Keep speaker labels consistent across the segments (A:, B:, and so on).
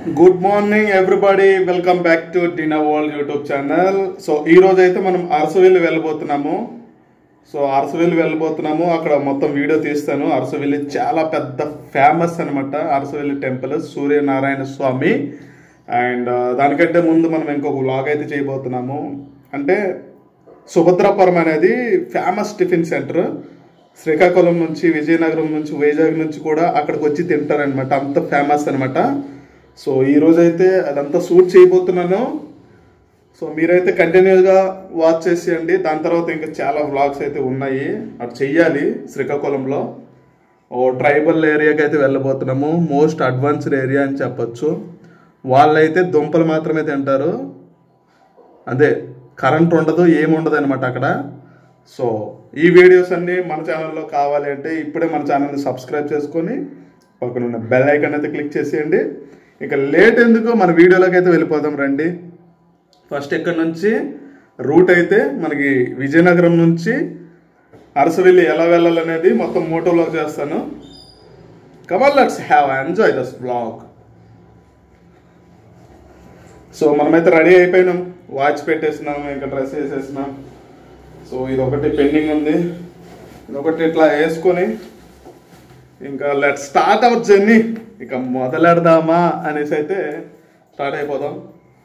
A: Good morning everybody welcome back to Dina world YouTube channel so ఈ రోజు అయితే మనం అరసవెల్లి వెళ్ళబోతున్నాము సో అరసవెల్లి వెళ్ళబోతున్నాము అక్కడ మొత్తం వీడియో తీస్తాను అరసవెల్లి చాలా పెద్ద ఫేమస్ అనమాట అరసవెల్లి టెంపుల్ సూర్యనారాయణ స్వామి అండ్ దానికంటే ముందు మనం ఇంకొక వ్లాగ్ అయితే చేయబోతున్నాము అంటే సుభద్రాపురం అనేది ఫేమస్ టిఫిన్ సెంటర్ శ్రీకాకుళం నుంచి విజయనగరం నుంచి వైజాగ్ నుంచి కూడా అక్కడికి వచ్చి తింటారనమాట అంత ఫేమస్ అనమాట సో ఈ రోజు అయితే అదంతా షూట్ చేయబోతున్నాను సో మీరైతే కంటిన్యూగా వాచ్ చేసేయండి దాని తర్వాత ఇంకా చాలా వ్లాగ్స్ అయితే ఉన్నాయి అటు చెయ్యాలి శ్రీకాకుళంలో ఓ ట్రైబల్ ఏరియాకి అయితే వెళ్ళబోతున్నాము మోస్ట్ అడ్వాన్స్డ్ ఏరియా అని చెప్పొచ్చు వాళ్ళైతే దుంపలు మాత్రమే తింటారు అదే కరెంట్ ఉండదు ఏమి ఉండదు అనమాట అక్కడ సో ఈ వీడియోస్ అన్నీ మన ఛానల్లో కావాలి అంటే ఇప్పుడే మన ఛానల్ని సబ్స్క్రైబ్ చేసుకొని పక్కన ఉన్న బెల్ ఐకాన్ అయితే క్లిక్ చేసేయండి ఇక లేట్ ఎందుకు మన వీడియోలోకి అయితే వెళ్ళిపోదాం రండి ఫస్ట్ ఇక్కడ నుంచి రూట్ అయితే మనకి విజయనగరం నుంచి అరసవెల్లి ఎలా వెళ్ళాలనేది మొత్తం మోటోలో చేస్తాను కమల్ let's have enjoy this vlog so మనమైతే రెడీ అయిపోయినాం వాచ్ పెట్టేసినాం ఇంకా డ్రెస్ వేసేసినాం సో ఇది ఒకటి పెండింగ్ ఉంది ఇది ఒకటి ఇట్లా వేసుకొని ఇంకా లెట్ స్టార్ట్ అవర్ జర్నీ ఇక మొదలెడదామా అనేసి అయితే స్టార్ట్ అయిపోదాం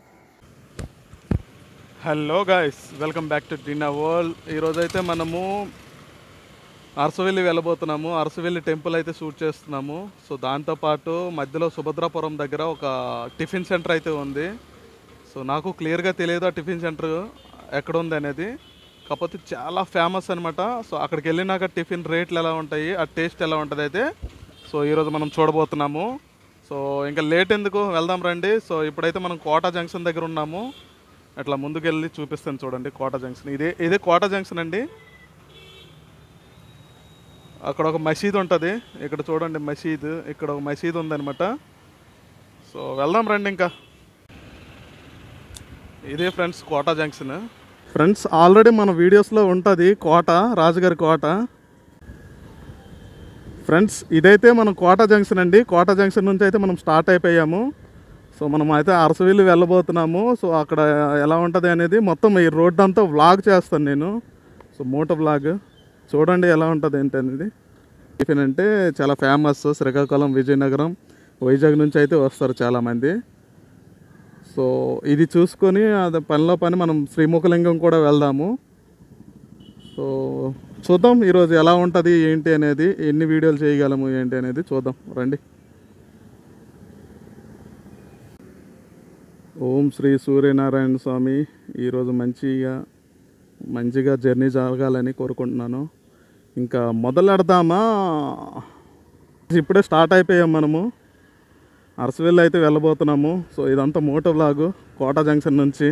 A: hello guys welcome back to Dinna world ఈరోజు అయితే మనము అరసవెల్లి వెళ్ళబోతున్నాము అరసవెల్లి టెంపుల్ అయితే షూట్ చేస్తున్నాము సో దాంతోపాటు మధ్యలో సుభద్రాపురం దగ్గర ఒక టిఫిన్ సెంటర్ అయితే ఉంది సో నాకు క్లియర్గా తెలియదు ఆ టిఫిన్ సెంటర్ ఎక్కడ ఉంది అనేది కాకపోతే చాలా ఫేమస్ అనమాట సో అక్కడికి వెళ్ళినాక టిఫిన్ రేట్లు ఎలా ఉంటాయి ఆ టేస్ట్ ఎలా ఉంటుంది అయితే సో ఈరోజు మనం చూడబోతున్నాము సో ఇంకా లేట్ ఎందుకు వెళ్దాం రండి సో ఇప్పుడైతే మనం కోట జంక్షన్ దగ్గర ఉన్నాము అట్లా ముందుకు వెళ్ళి చూపిస్తాను చూడండి కోట జంక్షన్ ఇదే ఇదే కోట జంక్షన్ అండి అక్కడ ఒక మసీద్ ఉంటుంది ఇక్కడ చూడండి మసీద్ ఇక్కడ ఒక మసీద్ ఉందన్నమాట సో వెళ్దాం రండి ఇంకా ఇదే friends Kota junction friends already మన వీడియోస్లో ఉంటుంది కోట రాజుగారి కోట ఫ్రెండ్స్ ఇదైతే మనం కోట జంక్షన్ అండి కోట జంక్షన్ నుంచి అయితే మనం స్టార్ట్ అయిపోయాము సో మనం అయితే అరసవెల్లి వెళ్ళబోతున్నాము సో అక్కడ ఎలా ఉంటుంది అనేది మొత్తం ఈ రోడ్ అంతా వ్లాగ్ చేస్తాను నేను సో మోటో వ్లాగ్ చూడండి ఎలా ఉంటుంది ఏంటి అనేది టిఫిన్ అంటే చాలా ఫేమస్ శ్రీకాకుళం విజయనగరం వైజాగ్ నుంచి అయితే వస్తారు చాలామంది సో ఇది చూసుకొని అది పనిలో పని మనం శ్రీముఖలింగం కూడా వెళ్దాము సో చూద్దాం ఈరోజు ఎలా ఉంటుంది ఏంటి అనేది ఎన్ని వీడియోలు చేయగలము ఏంటి అనేది చూద్దాం రండి ఓం శ్రీ సూర్యనారాయణ స్వామి ఈరోజు మంచిగా మంచిగా జర్నీ జరగాలని కోరుకుంటున్నాను ఇంకా మొదలెడదామా ఇప్పుడే స్టార్ట్ అయిపోయాం మనము అరసవెల్లి అయితే వెళ్ళబోతున్నాము సో ఇదంతా మోటో వ్లాగు కోట జంక్షన్ నుంచి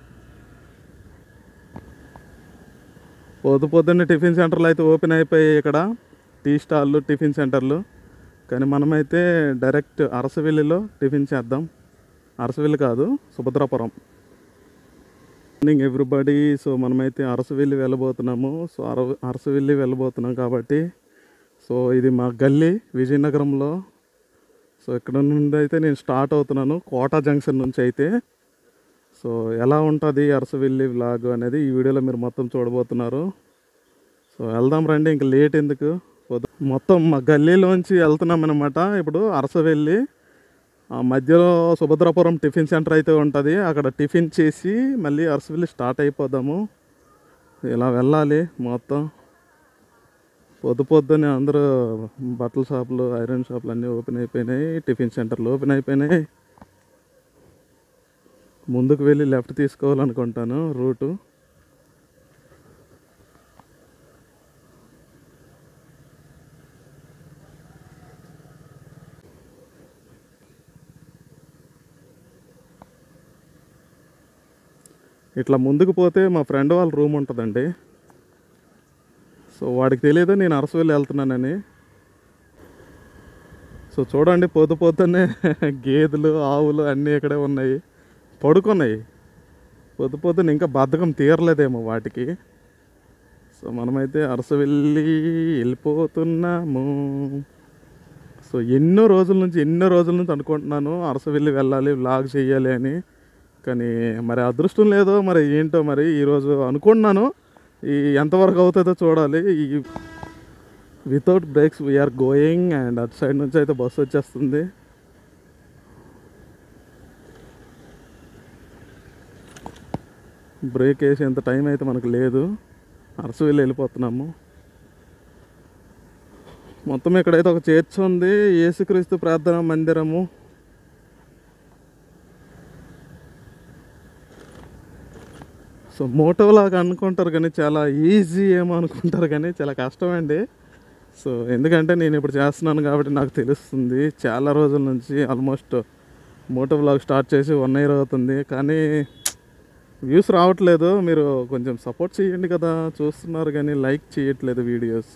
A: పొద్దు పొద్దున్నే టిఫిన్ సెంటర్లు అయితే ఓపెన్ అయిపోయాయి ఇక్కడ టీ స్టాళ్ళు టిఫిన్ సెంటర్లు కానీ మనమైతే డైరెక్ట్ అరసవెల్లిలో టిఫిన్ చేద్దాం అరసవెల్లి కాదు సుభద్రాపురం మార్నింగ్ ఎవ్రీబడి సో మనమైతే అరసవెల్లి వెళ్ళబోతున్నాము సో అర అరసవెల్లి వెళ్ళబోతున్నాం కాబట్టి సో ఇది మా గల్లీ విజయనగరంలో సో ఇక్కడ నుండి అయితే నేను స్టార్ట్ అవుతున్నాను కోట జంక్షన్ నుంచి అయితే సో ఎలా ఉంటుంది అరసవెల్లి వ్లాగ్ అనేది ఈ వీడియోలో మీరు మొత్తం చూడబోతున్నారు సో వెళ్దాం రండి ఇంకా లేట్ ఎందుకు పొద్దు- మొత్తం మా గల్లీలోంచి వెళ్తున్నాం అనమాట ఇప్పుడు అరసవెల్లి ఆ మధ్యలో సుభద్రాపురం టిఫిన్ సెంటర్ అయితే ఉంటుంది అక్కడ టిఫిన్ చేసి మళ్ళీ అరసవెల్లి స్టార్ట్ అయిపోదాము ఇలా వెళ్ళాలి మొత్తం పొద్దు పొద్దునే అందరూ బట్టల షాపులు ఐరన్ షాపులు అన్నీ ఓపెన్ అయిపోయినాయి టిఫిన్ సెంటర్లు ఓపెన్ అయిపోయినాయి ముందుకు వెళ్ళి లెఫ్ట్ తీసుకోవాలనుకుంటాను రూటు ఇట్లా ముందుకు పోతే మా ఫ్రెండ్ వాళ్ళ రూమ్ ఉంటుందండి సో వాడికి తెలియదు నేను అరసవెల్లి వెళ్తున్నానని సో చూడండి పొద్దు పొద్దున్నే గేదెలు ఆవులు అన్నీ ఇక్కడే ఉన్నాయి పడుకున్నాయి పొద్దు పొద్దున్న ఇంకా బద్ధకం తీరలేదేమో వాటికి సో మనమైతే అరసవెల్లి వెళ్ళిపోతున్నాము సో ఎన్నో రోజుల నుంచి ఎన్నో రోజుల నుంచి అనుకుంటున్నాను అరసవెల్లి వెళ్ళాలి వ్లాగ్ చేయాలి అని కానీ మరి అదృష్టం లేదో మరి ఏంటో మరి ఈరోజు అనుకుంటున్నాను ఈ ఎంతవరకు అవుతుందో చూడాలి ఈ without brakes we're going and అటు సైడ్ నుంచి అయితే బస్సు వచ్చేస్తుంది బ్రేక్ వేసేంత టైం అయితే మనకు లేదు అరసవెల్లి వెళ్ళిపోతున్నాము మొత్తం ఇక్కడైతే ఒక చర్చ్ ఉంది యేసుక్రీస్తు ప్రార్థన మందిరము సో మోటో లాగా అనుకుంటారు కానీ చాలా ఈజీ ఏమో అనుకుంటారు కానీ చాలా కష్టం అండి సో ఎందుకంటే నేను ఇప్పుడు చేస్తున్నాను కాబట్టి నాకు తెలుస్తుంది చాలా రోజుల నుంచి ఆల్మోస్ట్ మోటో వ్లాగ్ స్టార్ట్ చేసి వన్ ఇయర్ అవుతుంది కానీ వ్యూస్ రావట్లేదు మీరు కొంచెం సపోర్ట్ చేయండి కదా చూస్తున్నారు కానీ లైక్ చేయట్లేదు వీడియోస్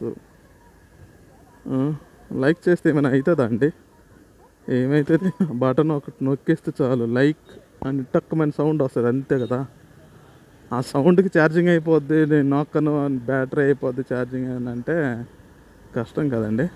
A: లైక్ చేస్తే ఏమైనా అవుతుందా అండి ఏమవుతుంది బటన్ ఒకటి నొక్కిస్తే చాలు లైక్ అని టక్కుమైన సౌండ్ వస్తుంది అంతే కదా ఆ సౌండ్కి ఛార్జింగ్ అయిపోద్ది నేను నొక్కను బ్యాటరీ అయిపోద్ది ఛార్జింగ్ అని అంటే కష్టం కదండి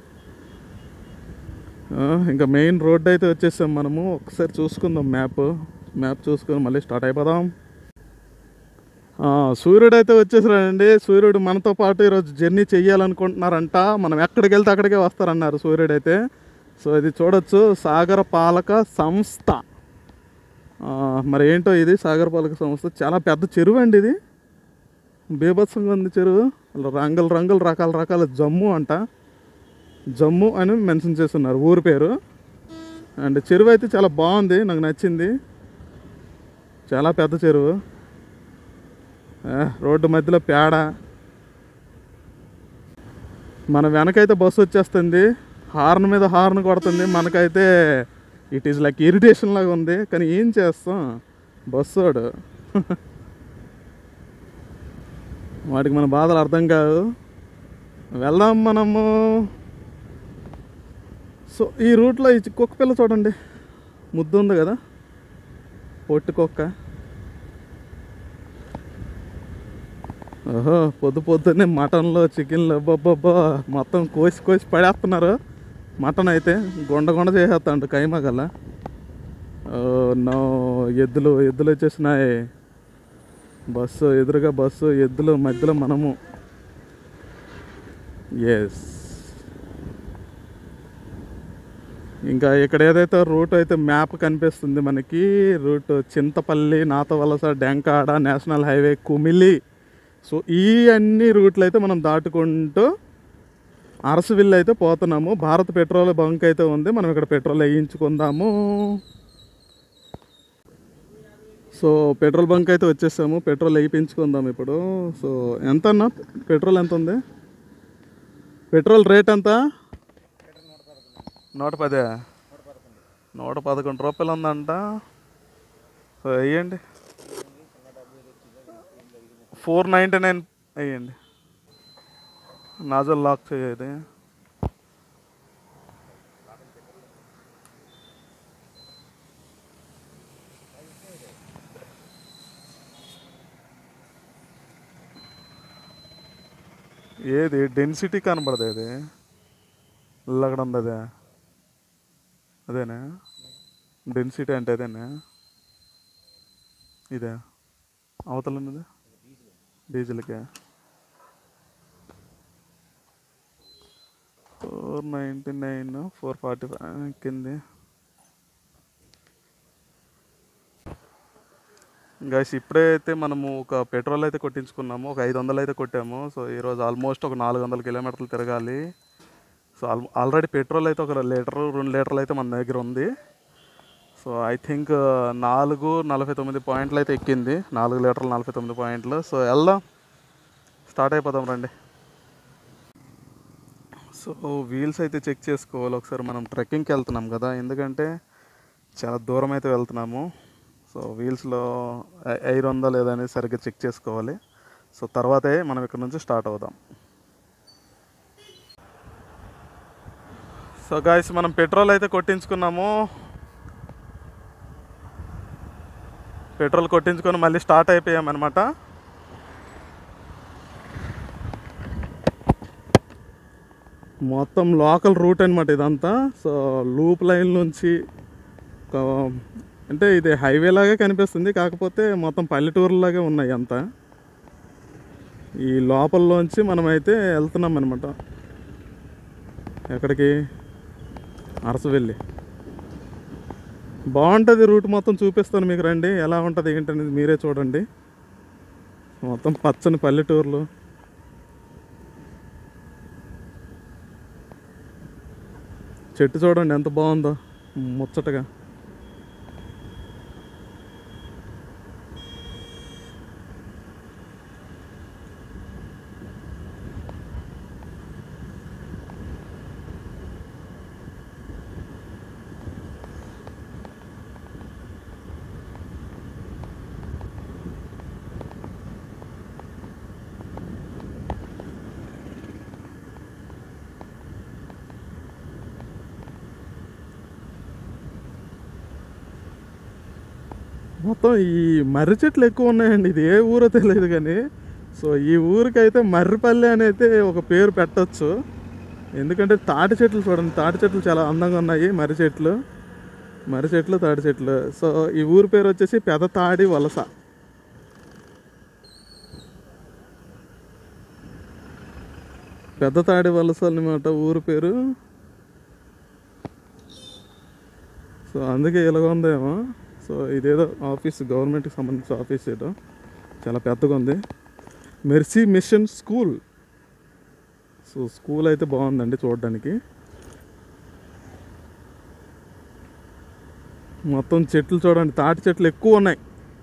A: ఆ, ఇంకా మెయిన్ రోడ్ అయితే వచ్చేసాం మనము ఒకసారి చూసుకుందాం మ్యాప్ మ్యాప్ చూసుకొని మళ్ళీ స్టార్ట్ అయిపోదాం ఆ, సూర్యుడు అయితే వచ్చేసాడండి సూర్యుడు మనతో పాటు ఈరోజు జర్నీ చెయ్యాలనుకుంటున్నారంట మనం ఎక్కడికి వెళ్తే అక్కడికే వస్తారన్నారు సూర్యుడు అయితే సో ఇది చూడొచ్చు సాగర పాలక సంస్థ ఆ, మరి ఏంటో ఇది సాగర పాలక సంస్థ చాలా పెద్ద చెరువు అండి ఇది బీభత్సంగా ఉంది చెరువు రంగులు రంగులు రకాల రకాల జమ్ము అంట జమ్ము అని మెన్షన్ చేస్తున్నారు ఊరి పేరు అండ్ చెరువు అయితే చాలా బాగుంది నాకు నచ్చింది చాలా పెద్ద చెరువు ఆ, రోడ్డు మధ్యలో పేడ మన వెనకైతే బస్సు వచ్చేస్తుంది హార్న్ మీద హార్న్ కొడుతుంది మనకైతే ఇట్ ఈస్ లైక్ ఇరిటేషన్ లాగా ఉంది కానీ ఏం చేస్తాం బస్సు వాడు వాడికి మన బాధలు అర్థం కాదు వెళ్దాం మనము సో ఈ రూట్లో ఈ కుక్క పిల్ల చూడండి ముద్దు ఉంది కదా పొట్టి కుక్క ఓహో పొద్దు పొద్దున్నే మటన్లో చికెన్లు అబ్బబ్బబ్బా మొత్తం కోసి కోసి పడేస్తున్నారు మటన్ అయితే గుండ గుండ చేసేస్తాండు కైమా గల నో ఎద్దులు ఎద్దులు వచ్చేసినాయి బస్సు ఎదురుగా బస్సు ఎద్దులు మధ్యలో మనము ఎస్ ఇంకా ఇక్కడ ఏదైతే రూట్ అయితే మ్యాప్ కనిపిస్తుంది మనకి route Chintapalli Nathavalasa Denkada national highway Kumili so ఈ అన్ని రూట్లు అయితే మనం దాటుకుంటూ అరసవిల్లు అయితే పోతున్నాము భారత్ పెట్రోల్ బంక్ అయితే ఉంది మనం ఇక్కడ పెట్రోల్ వేయించుకుందాము సో పెట్రోల్ బంక్ అయితే వచ్చేసాము పెట్రోల్ వేయించుకుందాం ఇప్పుడు సో ఎంత అన్న పెట్రోల్ ఎంత ఉంది పెట్రోల్ రేట్ ఎంత నూట పదే నూట పదకొండు రూపాయలు ఉందంట సో వేయండి ఫోర్ నైంటీ నైన్ వేయండి నాజల్ లాక్ చేయండి ఏది డెన్సిటీ కనబడదు ఇది అక్కడ ఉంది అదే అదేనా డెన్సిటీ అంటే అదేనా ఇదే అవతల ఉన్నది డీజిల్కే four ninety nine four forty five కింది గైస్ ఇప్పుడే అయితే మనము ఒక పెట్రోల్ అయితే కొట్టించుకున్నాము ఒక ఐదు వందలు అయితే కొట్టాము సో ఈరోజు ఆల్మోస్ట్ ఒక నాలుగు వందల కిలోమీటర్లు తిరగాలి సో ఆల్ ఆల్రెడీ పెట్రోల్ అయితే ఒక లీటర్ రెండు లీటర్లు అయితే మన దగ్గర ఉంది సో ఐ థింక్ నాలుగు నలభై తొమ్మిది పాయింట్లు అయితే ఎక్కింది నాలుగు లీటర్లు నలభై తొమ్మిది పాయింట్లు సో వెళ్దాం స్టార్ట్ అయిపోదాం రండి సో వీల్స్ అయితే చెక్ చేసుకోవాలి ఒకసారి మనం ట్రెక్కింగ్కి వెళ్తున్నాం కదా ఎందుకంటే చాలా దూరం అయితే వెళ్తున్నాము సో వీల్స్లో ఎయిర్ ఉందా లేదా అనేది సరిగ్గా చెక్ చేసుకోవాలి సో తర్వాతే మనం ఇక్కడ నుంచి స్టార్ట్ అవుదాం సో గాయస్ మనం పెట్రోల్ అయితే కొట్టించుకున్నాము పెట్రోల్ కొట్టించుకొని మళ్ళీ స్టార్ట్ అయిపోయామన్నమాట మొత్తం లోకల్ రూట్ అనమాట ఇదంతా సో లూప్ లైన్ నుంచి ఒక అంటే ఇది హైవే లాగా కనిపిస్తుంది కాకపోతే మొత్తం పల్లెటూరులాగా ఉన్నాయి అంతా ఈ లోపలలోంచి మనమైతే వెళ్తున్నాం అనమాట ఎక్కడికి అరసవెల్లి బాగుంటుంది రూట్ మొత్తం చూపిస్తాను మీకు రండి ఎలా ఉంటుంది ఏంటనేది మీరే చూడండి మొత్తం పచ్చని పల్లెటూర్లు చెట్టు చూడండి ఎంత బాగుందో ముచ్చటగా మొత్తం ఈ మర్రి చెట్లు ఎక్కువ ఉన్నాయండి ఇది ఏ ఊరో తెలియదు కానీ సో ఈ ఊరికైతే మర్రిపల్లి అని అయితే ఒక పేరు పెట్టచ్చు ఎందుకంటే తాటి చెట్లు చూడండి తాటి చెట్లు చాలా అందంగా ఉన్నాయి మర్రి చెట్లు మర్రి చెట్లు తాటి చెట్లు సో ఈ ఊరి పేరు వచ్చేసి పెదతాడి వలస పెద్దతాడి వలస అనమాట ఊరి పేరు సో అందుకే ఇలాగ ఉందేమో సో ఇదేదో ఆఫీస్ గవర్నమెంట్కి సంబంధించిన ఆఫీస్ ఏదో చాలా పెద్దగా ఉంది Mercy mission school so school అయితే బాగుందండి చూడడానికి మొత్తం చెట్లు చూడండి తాటి చెట్లు ఎక్కువ ఉన్నాయి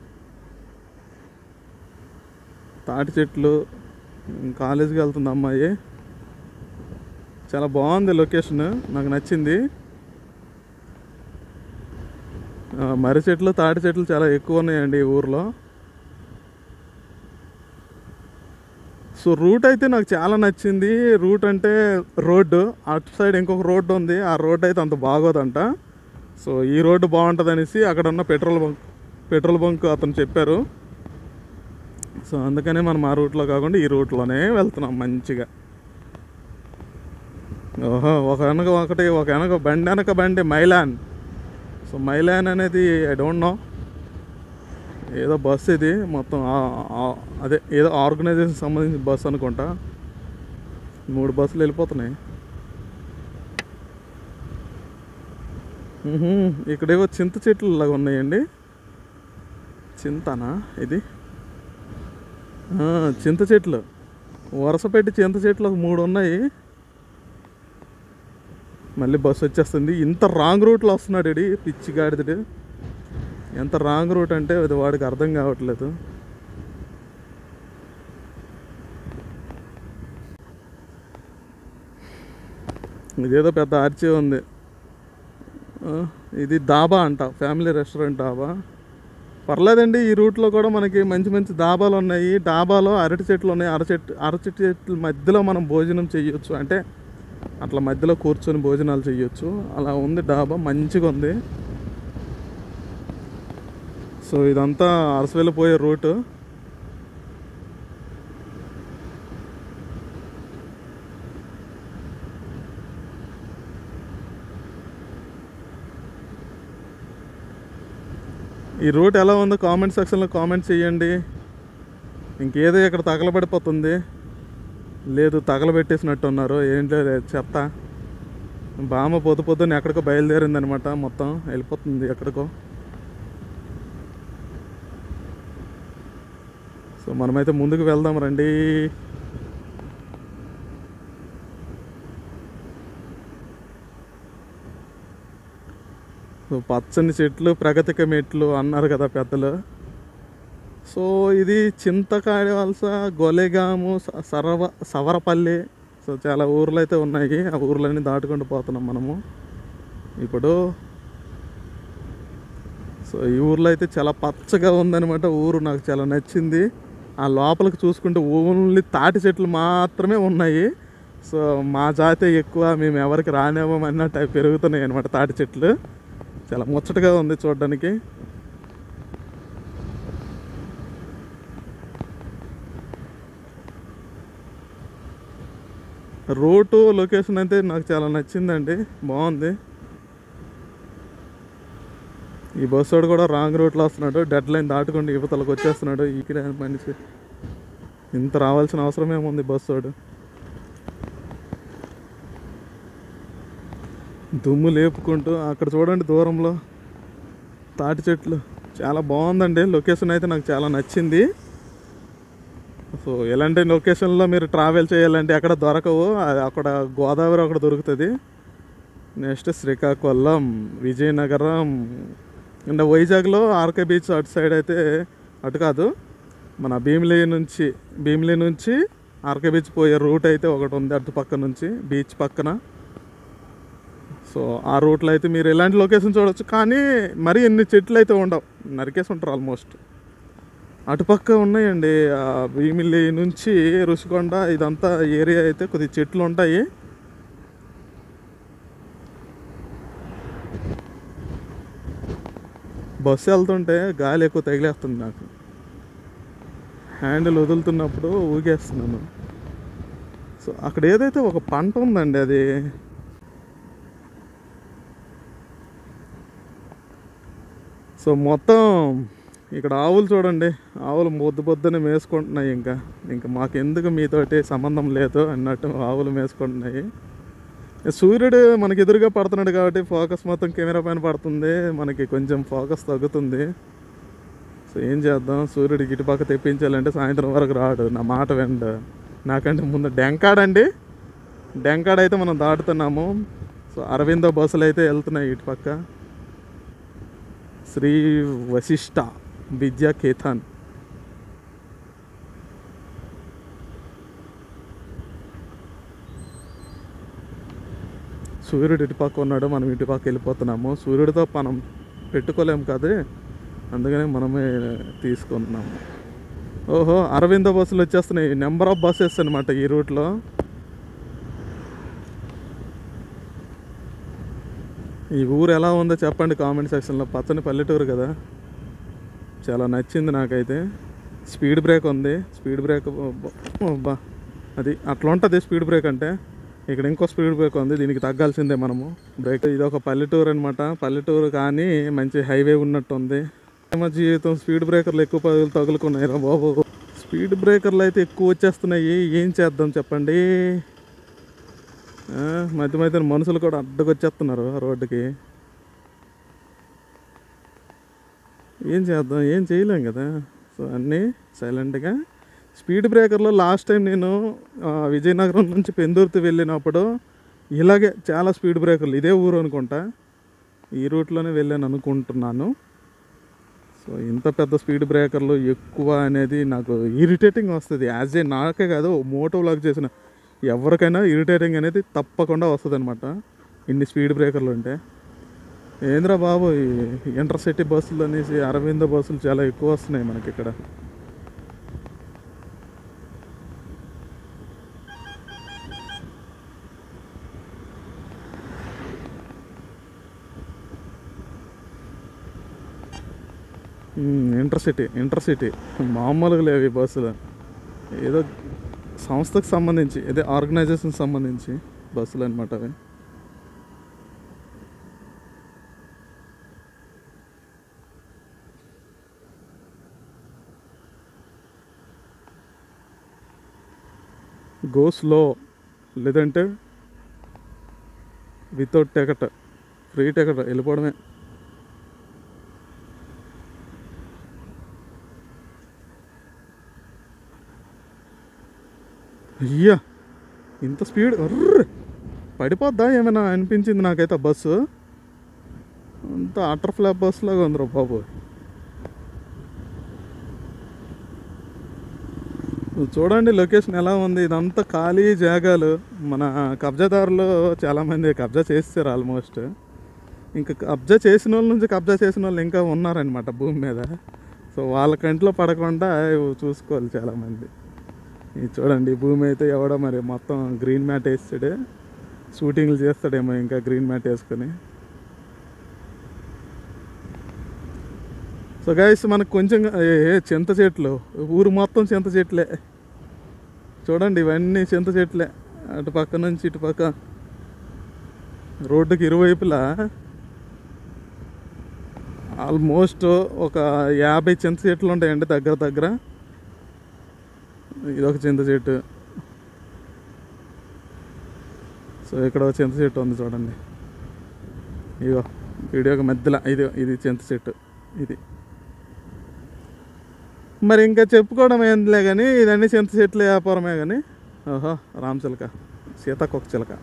A: తాటి చెట్లు కాలేజీకి వెళ్తుంది అమ్మాయి చాలా బాగుంది లొకేషన్ నాకు నచ్చింది ఆ, మర్రి చెట్లు తాటి చెట్లు చాలా ఎక్కువ ఉన్నాయండి ఈ ఊర్లో సో రూట్ అయితే నాకు చాలా నచ్చింది రూట్ అంటే రోడ్డు అటు సైడ్ ఇంకొక రోడ్డు ఉంది ఆ రోడ్డు అయితే అంత బాగోదంట సో ఈ రోడ్డు బాగుంటుంది అనేసి అక్కడ ఉన్న పెట్రోల్ బంక్ పెట్రోల్ బంక్ అతను చెప్పారు సో అందుకనే మనం ఆ రూట్లో కాకుండా ఈ రూట్లోనే వెళ్తున్నాం మంచిగా ఓహో ఒక వెనక ఒకటి ఒక వెనక బండి వెనక బండి మైలాన్ సో మైలాన్ అనేది ఐ డోంట్ నో ఏదో బస్ ఇది మొత్తం ఆ- ఆ- అదే ఏదో ఆర్గనైజేషన్ సంబంధించిన బస్ అనుకుంటా మూడు బస్సులు వెళ్ళిపోతున్నాయి మ్హూ. ఇక్కడేవో చింత చెట్లు లాగా ఉన్నాయండి చింతనా ఇది ఆ, చింత చెట్లు వరుస పెట్టి చింత చెట్లు ఒక మూడు ఉన్నాయి మళ్ళీ బస్సు వచ్చేస్తుంది ఇంత రాంగ్ రూట్లో వస్తున్నాడు ఇడి పిచ్చి గాడిదడు ఎంత రాంగ్ రూట్ అంటే అది వాడికి అర్థం కావట్లేదు ఇదేదో పెద్ద ఆర్చి ఉంది ఆ, ఇది దాబా అంట ఫ్యామిలీ రెస్టారెంట్ దాబా పర్లేదండి ఈ రూట్లో కూడా మనకి మంచి మంచి దాబాలు ఉన్నాయి డాబాలో అరటి చెట్లు ఉన్నాయి అర చెట్టు అరటి చెట్ల మధ్యలో మనం భోజనం చేయొచ్చు అంటే అట్లా మధ్యలో కూర్చొని భోజనాలు చేయొచ్చు అలా ఉంది డాబా మంచిగా ఉంది సో ఇదంతా అరసవెల్లి పోయే రూట్ ఈ రూట్ ఎలా ఉందో కామెంట్ సెక్షన్లో కామెంట్ చేయండి ఇంకేదో ఇక్కడ తగలబడిపోతుంది లేదు తగలబెట్టేసినట్టు ఉన్నారు ఏంటో లేదు చెత్త బామ్మ పొద్దు పొద్దున్న ఎక్కడికో బయలుదేరింది అనమాట మొత్తం వెళ్ళిపోతుంది ఎక్కడికో సో మనమైతే ముందుకు వెళ్దాం రండి సో పచ్చని చెట్లు ప్రగతిక మెట్లు అన్నారు కదా పెద్దలు సో ఇది చింతకాయ వలస గొలెగాము స- సరవ సవరపల్లి సో చాలా ఊర్లు అయితే ఉన్నాయి ఆ ఊర్లన్నీ దాటుకుంటూ పోతున్నాం మనము ఇప్పుడు సో ఈ ఊర్లో అయితే చాలా పచ్చగా ఉందన్నమాట ఊరు నాకు చాలా నచ్చింది ఆ లోపలికి చూసుకుంటే ఓన్లీ తాటి చెట్లు మాత్రమే ఉన్నాయి సో మా జాతే ఎక్కువ మేము ఎవరికి రానేమో అన్నట్టు అవి పెరుగుతున్నాయి అనమాట తాటి చెట్లు చాలా ముచ్చటగా ఉంది చూడడానికి రూటు లొకేషన్ అయితే నాకు చాలా నచ్చిందండి బాగుంది ఈ బస్సు వాడు కూడా రాంగ్ రూట్లో వస్తున్నాడు డెడ్ లైన్ దాటుకుంటూ యువతలకు వచ్చేస్తున్నాడు ఇక్కడ మనిషి ఇంత రావాల్సిన అవసరం ఏముంది బస్సు వాడు దుమ్ము లేపుకుంటూ అక్కడ చూడండి దూరంలో తాటి చెట్లు చాలా బాగుందండి లొకేషన్ అయితే నాకు చాలా నచ్చింది సో ఎలాంటి లొకేషన్లో మీరు ట్రావెల్ చేయాలంటే అక్కడ దొరకవు అది అక్కడ గోదావరి అక్కడ దొరుకుతుంది నెక్స్ట్ శ్రీకాకుళం విజయనగరం అండ్ వైజాగ్లో ఆర్కే బీచ్ అటు సైడ్ అయితే అటు కాదు మన భీమిలి నుంచి భీమిలి నుంచి ఆర్కే బీచ్ పోయే రూట్ అయితే ఒకటి ఉంది అటు పక్క నుంచి బీచ్ పక్కన సో ఆ రూట్లో అయితే మీరు ఎలాంటి లొకేషన్ చూడొచ్చు కానీ మరీ ఎన్ని చెట్లు అయితే ఉండవు నరికేసి ఉంటారు ఆల్మోస్ట్ అటుపక్క ఉన్నాయండి ఆ భీమిలి నుంచి రుషికొండ ఇదంతా ఏరియా అయితే కొద్ది చెట్లు ఉంటాయి బస్సు వెళ్తుంటే గాలి ఎక్కువ తగిలేస్తుంది నాకు హ్యాండిల్ వదులుతున్నప్పుడు ఊగేస్తున్నాను సో అక్కడ ఏదైతే ఒక పంట ఉందండి అది సో మొత్తం ఇక్కడ ఆవులు చూడండి ఆవులు పొద్దు పొద్దునే మేసుకుంటున్నాయి ఇంకా ఇంకా మాకెందుకు మీతోటి సంబంధం లేదు అన్నట్టు ఆవులు మేసుకుంటున్నాయి సూర్యుడు మనకి ఎదురుగా పడుతున్నాడు కాబట్టి ఫోకస్ మొత్తం కెమెరా పైన పడుతుంది మనకి కొంచెం ఫోకస్ తగ్గుతుంది సో ఏం చేద్దాం సూర్యుడికి ఇటుపక్క తెప్పించాలంటే సాయంత్రం వరకు రాడు నా మాట వెంట నాకంటే ముందు డెంకాడండి డెంకాడ అయితే మనం దాటుతున్నాము సో అరవిందో బస్సులు అయితే వెళ్తున్నాయి ఇటుపక్క శ్రీ వశిష్ట విద్యా కేథాన్ సూర్యుడు ఇటుపక్క ఉన్నాడు మనం ఇటుపక్క వెళ్ళిపోతున్నాము సూర్యుడితో మనం పెట్టుకోలేము కాదు అందుకనే మనమే తీసుకుంటున్నాము ఓహో అరవింద బస్సులు వచ్చేస్తున్నాయి నెంబర్ ఆఫ్ బస్సెస్ అనమాట ఈ రూట్లో ఈ ఊరు ఎలా ఉందో చెప్పండి కామెంట్ సెక్షన్లో పచ్చని పల్లెటూరు కదా చాలా నచ్చింది నాకైతే స్పీడ్ బ్రేక్ ఉంది స్పీడ్ బ్రేక్ బా అది అట్లా ఉంటుంది స్పీడ్ బ్రేక్ అంటే ఇక్కడ ఇంకో స్పీడ్ బ్రేక్ ఉంది దీనికి తగ్గాల్సిందే మనము బ్రేక్ ఇది ఒక పల్లెటూరు అనమాట పల్లెటూరు కానీ మంచి హైవే ఉన్నట్టు ఉంది మా జీవితం స్పీడ్ బ్రేకర్లు ఎక్కువ పదులు తగులుకున్నాయి రా బాబు స్పీడ్ బ్రేకర్లు అయితే ఎక్కువ వచ్చేస్తున్నాయి ఏం చేద్దాం చెప్పండి ఆ, మధ్య మధ్య మనుషులు కూడా అడ్డకొచ్చేస్తున్నారు రోడ్డుకి ఏం చేద్దాం ఏం చేయలేం కదా సో అన్నీ సైలెంట్గా స్పీడ్ బ్రేకర్లో లాస్ట్ టైం నేను ఆ, విజయనగరం నుంచి పెందుర్తి వెళ్ళినప్పుడు ఇలాగే చాలా స్పీడ్ బ్రేకర్లు ఇదే ఊరు అనుకుంటా ఈ రూట్లోనే వెళ్ళాను అనుకుంటున్నాను సో ఇంత పెద్ద స్పీడ్ బ్రేకర్లు ఎక్కువ అనేది నాకు ఇరిటేటింగ్ వస్తుంది యాజ్ ఏ నాకే కాదు మోటో వ్లాగ్ చేసిన ఎవరికైనా ఇరిటేటింగ్ అనేది తప్పకుండా వస్తుంది అనమాట ఇన్ని స్పీడ్ బ్రేకర్లు ఉంటే ఏంద్రా బాబు ఈ ఇంటర్సిటీ బస్సులు అనేసి అరవింద బస్సులు చాలా ఎక్కువ వస్తున్నాయి మనకి ఇక్కడ ఇంటర్సిటీ ఇంటర్సిటీ మామూలుగా లేవు ఈ బస్సులు ఏదో సంస్థకు సంబంధించి అదే ఆర్గనైజేషన్ సంబంధించి బస్సులు అనమాట అవి గో స్లో లేదంటే వితౌట్ టికెట్ ఫ్రీ టికెట్ వెళ్ళిపోవడమే అయ్యా ఇంత స్పీడ్ అర్ర్ పడిపోద్దా ఏమైనా అనిపించింది నాకైతే ఆ బస్సు అంత అటర్ ఫ్లాప్ బస్ లాగా ఉందిరా బాబు చూడండి లొకేషన్ ఎలా ఉంది ఇదంతా ఖాళీ జాగాలు మన కబ్జాదారులు చాలామంది కబ్జా చేస్తారు ఆల్మోస్ట్ ఇంకా కబ్జా చేసిన వాళ్ళ నుంచి కబ్జా చేసిన వాళ్ళు ఇంకా ఉన్నారనమాట భూమి మీద సో వాళ్ళ కంట్లో పడకుండా చూసుకోవాలి చాలామంది ఇది చూడండి ఈ భూమి అయితే ఎవడో మరి మొత్తం గ్రీన్ మ్యాట్ వేస్తాడు షూటింగ్లు చేస్తాడేమో ఇంకా గ్రీన్ మ్యాట్ వేసుకొని సో గైస్ మనకు కొంచెం ఏ ఏ చింత చెట్లు ఊరు మొత్తం చింత చెట్లే చూడండి ఇవన్నీ చింత చెట్లే అటు పక్క నుంచి ఇటు పక్క రోడ్డుకి ఇరువైపులా ఆల్మోస్ట్ ఒక యాభై చింత చెట్లు ఉంటాయండి దగ్గర దగ్గర ఇది ఒక చింత చెట్టు సో ఇక్కడ ఒక చింత చెట్టు ఉంది చూడండి ఇగో వీడియోకి మధ్యలో ఇది ఇది చింత చెట్టు ఇది మరి ఇంకా చెప్పుకోవడం ఏందిలే కానీ ఇదన్నీ చింత చెట్ల వ్యాపారమే కానీ ఓహో రామ్ చిలక సీతాకొక చిలక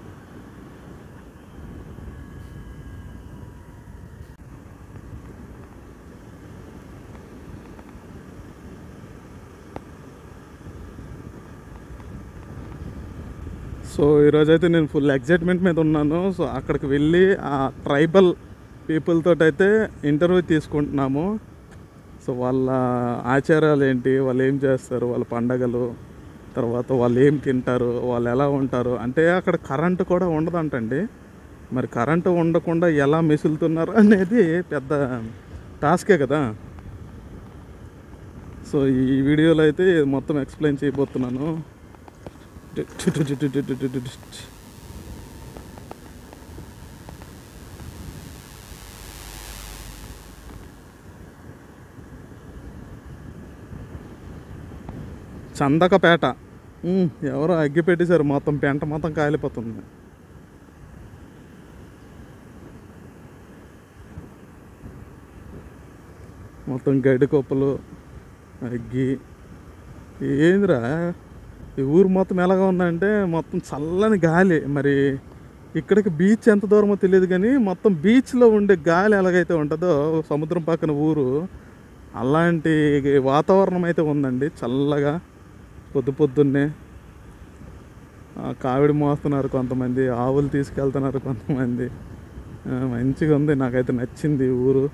A: సో ఈరోజైతే నేను ఫుల్ ఎగ్జైట్మెంట్ మీద ఉన్నాను సో అక్కడికి వెళ్ళి ఆ ట్రైబల్ పీపుల్ తోటి అయితే ఇంటర్వ్యూ తీసుకుంటున్నాము సో వాళ్ళ ఆచారాలు ఏంటి వాళ్ళు ఏం చేస్తారు వాళ్ళ పండగలు తర్వాత వాళ్ళు ఏం తింటారు వాళ్ళు ఎలా ఉంటారు అంటే అక్కడ కరెంటు కూడా ఉండదంటండి మరి కరెంటు ఉండకుండా ఎలా మెసులుతున్నారు అనేది పెద్ద టాస్కే కదా సో ఈ వీడియోలో అయితే మొత్తం ఎక్స్ప్లెయిన్ చేయబోతున్నాను చందకపేట ఉమ్, ఎవరో అగ్గి పెట్టేశారు మొత్తం పెంట మొత్తం కాలిపోతుంది మొత్తం గడ్డి కుప్పలు అగ్గి ఏందిరా ఈ ఊరు మొత్తం ఎలాగా ఉందంటే మొత్తం చల్లని గాలి మరి ఇక్కడికి బీచ్ ఎంత దూరమో తెలియదు కానీ మొత్తం బీచ్లో ఉండే గాలి ఎలాగైతే ఉంటుందో సముద్రం పక్కన ఊరు అలాంటి వాతావరణం అయితే ఉందండి చల్లగా పొద్దు పొద్దున్నే ఆ, కావిడి మోస్తున్నారు కొంతమంది ఆవులు తీసుకెళ్తున్నారు కొంతమంది ఆ, మంచిగా ఉంది నాకైతే నచ్చింది ఈ ఊరు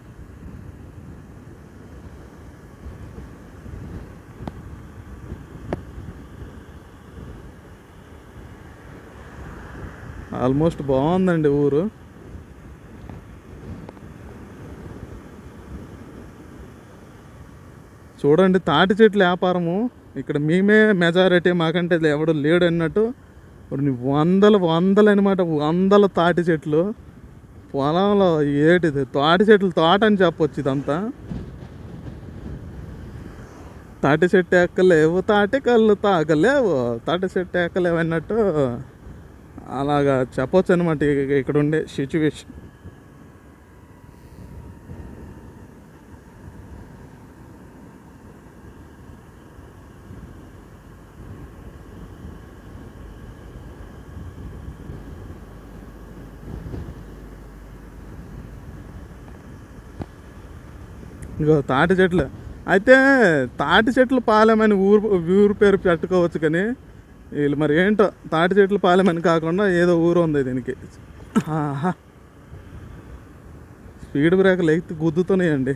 A: ఆల్మోస్ట్ బాగుందండి ఊరు చూడండి తాటి చెట్ల వ్యాపారము ఇక్కడ మేమే మెజారిటీ మాకంటే ఎవడు లేడు అన్నట్టు కొన్ని వందల వందలు అనమాట వందల తాటి చెట్లు పొలంలో ఏటిది తాటి చెట్లు తోట అని చెప్పొచ్చు ఇదంతా తాటి చెట్టు ఎక్కలేవు తాటి కళ్ళు తాగలేవు తాటి చెట్టు ఎక్కలేవు అన్నట్టు అలాగా చెప్పొచ్చు అనమాట ఇక్కడ ఉండే సిచ్యువేషన్ ఇగో తాటి చెట్లు అయితే తాటి చెట్లు పాలెమని ఊరు ఊరు పేరు పెట్టుకోవచ్చు కానీ వీళ్ళు మరి ఏంటో తాటి చెట్లు పాలెమని కాకుండా ఏదో ఊరు ఉంది దీనికి ఆహా స్పీడ్ బ్రేకర్లు ఎత్తి గుద్దుతున్నాయండి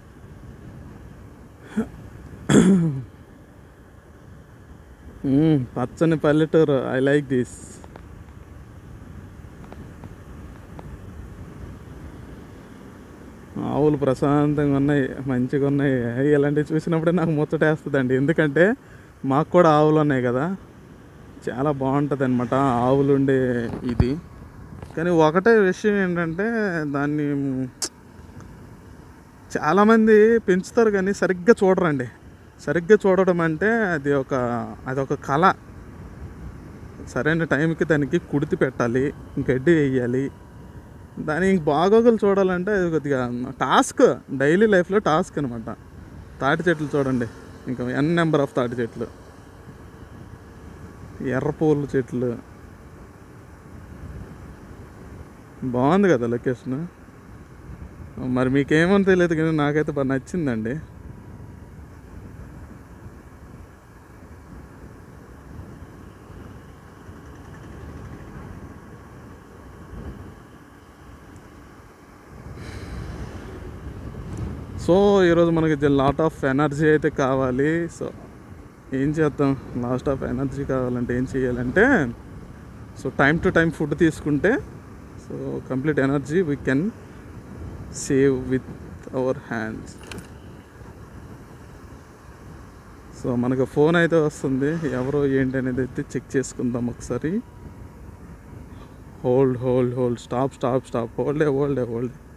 A: మ్మ్, పచ్చని పల్లెటూరు ఐ లైక్ దిస్ ఆవులు ప్రశాంతంగా ఉన్నాయి మంచిగా ఉన్నాయి ఇలాంటివి చూసినప్పుడే నాకు ముచ్చటేస్తుందండి ఎందుకంటే మాకు కూడా ఆవులు ఉన్నాయి కదా చాలా బాగుంటుంది అనమాట ఆవులు ఉండే ఇది కానీ ఒకటే విషయం ఏంటంటే దాన్ని చాలామంది పెంచుతారు కానీ సరిగ్గా చూడరండి సరిగ్గా చూడడం అంటే అది ఒక అది ఒక కళ సరైన టైంకి దానికి కుడితి పెట్టాలి గడ్డి వేయాలి దాని ఇంక బాగోగులు చూడాలంటే అది కొద్దిగా టాస్క్ డైలీ లైఫ్లో టాస్క్ అనమాట తాటి చెట్లు చూడండి ఇంకా ఎన్ నెంబర్ ఆఫ్ తాటి చెట్లు ఎర్ర పూల చెట్లు బాగుంది కదా లొకేషన్ మరి మీకేమో తెలియదు కానీ నాకైతే బాగా నచ్చిందండి సో ఈరోజు మనకి లాట్ ఆఫ్ ఎనర్జీ అయితే కావాలి సో ఏం చేద్దాం లాస్ట్ ఆఫ్ ఎనర్జీ కావాలంటే ఏం చేయాలంటే so time to time food తీసుకుంటే so complete energy we can save with our hands so మనకు ఫోన్ అయితే వస్తుంది ఎవరో ఏంటి అనేది అయితే చెక్ చేసుకుందాం ఒకసారి hold hold hold stop stop stop హోల్డే హోల్డే హోల్డ్